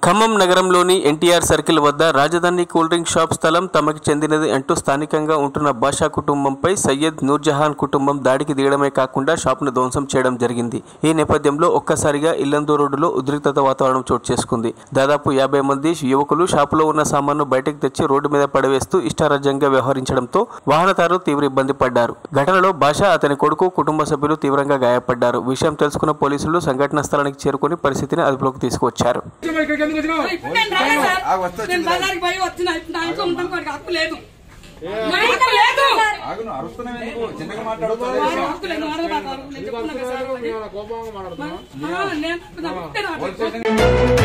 ఖమ్మం నగరంలోని ఎన్టీఆర్ సర్కిల్ వద్ద రాజధాని కూల్ డ్రింక్ షాప్ స్థలం తమకి చెందినది అంటూ స్థానికంగా ఉంటున్న బాషా కుటుంబంపై సయ్యద్ నూర్జహాన్ కుటుంబం దాడికి దిగడమే కాకుండా షాప్ను ధ్వంసం చేయడం జరిగింది ఈ నేపథ్యంలో ఒక్కసారిగా ఇల్లందు రోడ్డులో ఉద్రిక్తత వాతావరణం చోటు చేసుకుంది దాదాపు యాభై మంది యువకులు షాపులో ఉన్న సామాన్ను బయటకు తెచ్చి రోడ్డు మీద పడవేస్తూ ఇష్టారాజ్యంగా వ్యవహరించడంతో వాహనదారులు తీవ్ర ఇబ్బంది పడ్డారు ఘటనలో బాషా అతని కొడుకు కుటుంబ సభ్యులు తీవ్రంగా గాయపడ్డారు విషయం తెలుసుకున్న పోలీసులు సంఘటనా స్థలానికి చేరుకుని పరిస్థితిని అదుపులోకి తీసుకువచ్చారు ఇక్కడికి ఎందుకు వచ్చినావు ఇప్పుడు నేను రాలే సార్. నేను బజార్కి పోయి వచ్చిన ఇప్పుడు నా ఇంట్లో ఉండడానికి వాడికి హక్కు లేదు నా హక్కు లేదు ఆగును అరుస్తున్నావు ఎందుకు చిన్నగా వాడికి మాట్లాడుతున్నావు హక్కు లేదు వాడికి హక్కు లేదు. నేను చెప్తున్నా కదా సార్ వాడికి. కోపంగా మాట్లాడుతున్నా ఆ, నేను నాకు హక్కు లేదు. Police station